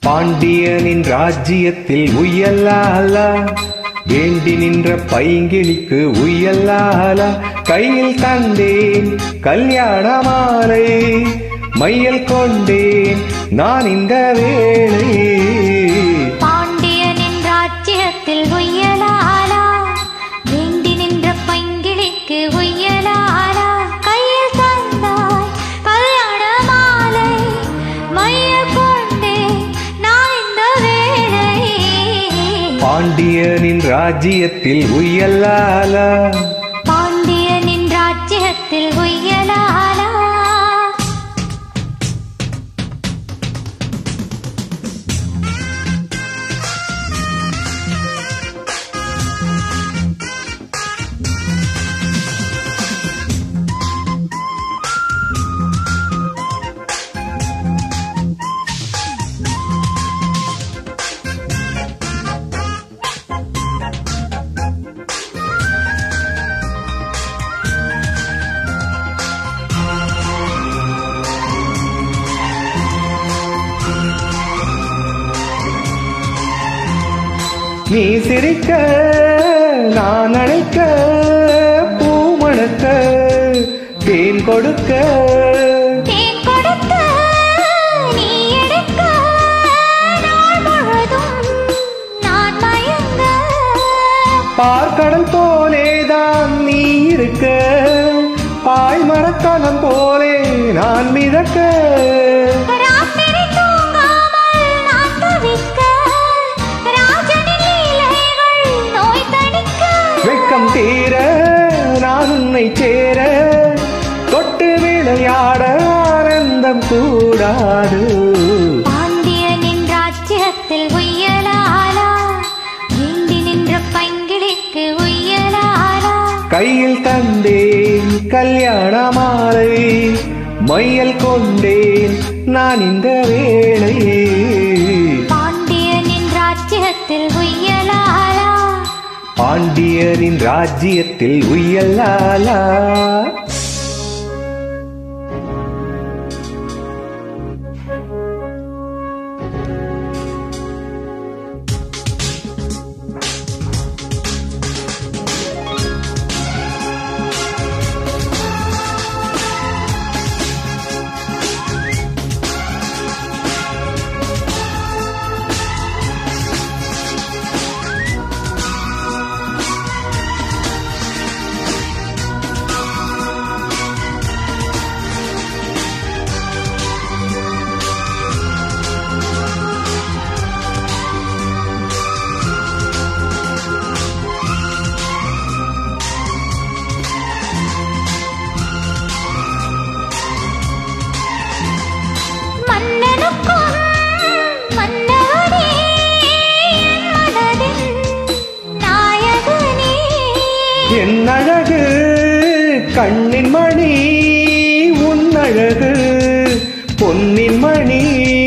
பாண்டியனின் ராஜ்யத்தில் உயல்லாலா வேண்டி நின்ற பைங்கிளிக்கு உயல்லாலா கையில் தந்தேன் கல்யாண மாலை மையல் கொண்டேன் நான் இந்த வேளை பாண்டியனின் ராஜ்யத்தில் உய்யலாலா வேண்டி நின்ற பைங்கிளிக்கு உய்யலாலா கையில் தந்தாய் கல்யாண மாலை மையல் கொண்டே நான் இந்த வேளை பாண்டியனின் ராஜ்யத்தில் உயல்லாலா பாண்டியனின் ராஜ்யத்தில் உய்யலாலா நீ சிரிக்க நான் அழைக்க பூமணக்க தேன் கொடுக்க தேன் கொடுக்க நீ எடுக்க நாள் முழுதும் நான் மயங்க பார்க்கடல் போலேதான் நீ இருக்க பாய் மரக்கலம் போலே நான் மிதக்க ராத்திரி தூங்காமல் நான் தவிக்க ராஜனின் லீலைகள் நோய் தணிக்க வெட்கம் தீர நான் உன்னை சேர தொட்டு விளையாட ஆனந்தம் கூடாது பாண்டியனின் ராஜ்யத்தில் உய்யலாலா வேண்டி நின்ற பைங்கிளிக்கு உய்யலாலா கையில் தந்தேன் கல்யாண மாலை மையல் கொண்டேன் நான் இந்த வேளை பாண்டியனின் ராஜ்யத்தில் உய்யலாலா பாண்டியரின் ராஜ்யத்தில் உயல்லாலா மன்னனுக்கும் மன்னவனே என் மனதின் நாயகனே என் அழகு கண்ணின் மணி உன் அழகு பொன்னின் மணி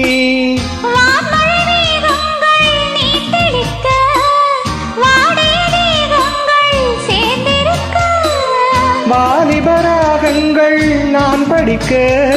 வான்மழை மேகங்கள் நீ தெளிக்க, வாடிய தேகங்கள் சேர்ந்திருக்க. வாலிபராகங்கள் நான் படிக்க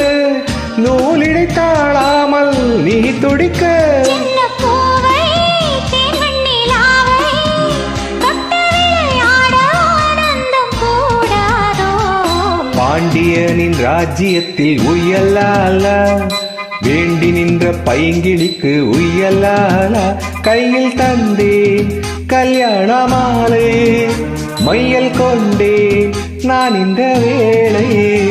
நூலிடை தாழாமல் நீ துடிக்க சின்னப் பூவை, தேன்வெண் நிலாவை, தொட்டு விளையாட ஆனந்தம் கூடாதோ? பாண்டியனின் ராஜ்யத்தில் உயலாலா வேண்டி நின்ற பைங்கிளிக்கு உயலாலா கையில் தந்தேன் கல்யாண மாலை மையல் கொண்டேன் நான் இந்த வேளை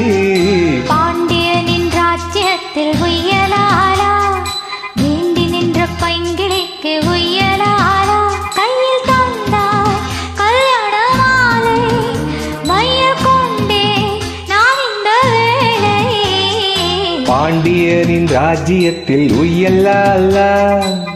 பாண்டியனின் ராஜ்யத்தில் உய்யலாலா வேண்டி நின்ற பைங்கிளிக்கு உய்யலாலா கையில் தந்தாய் கல்யாண மாலை மையல் கொண்டே நான் இந்த வேளை பாண்டியனின் ராஜ்யத்தில் உயலாலா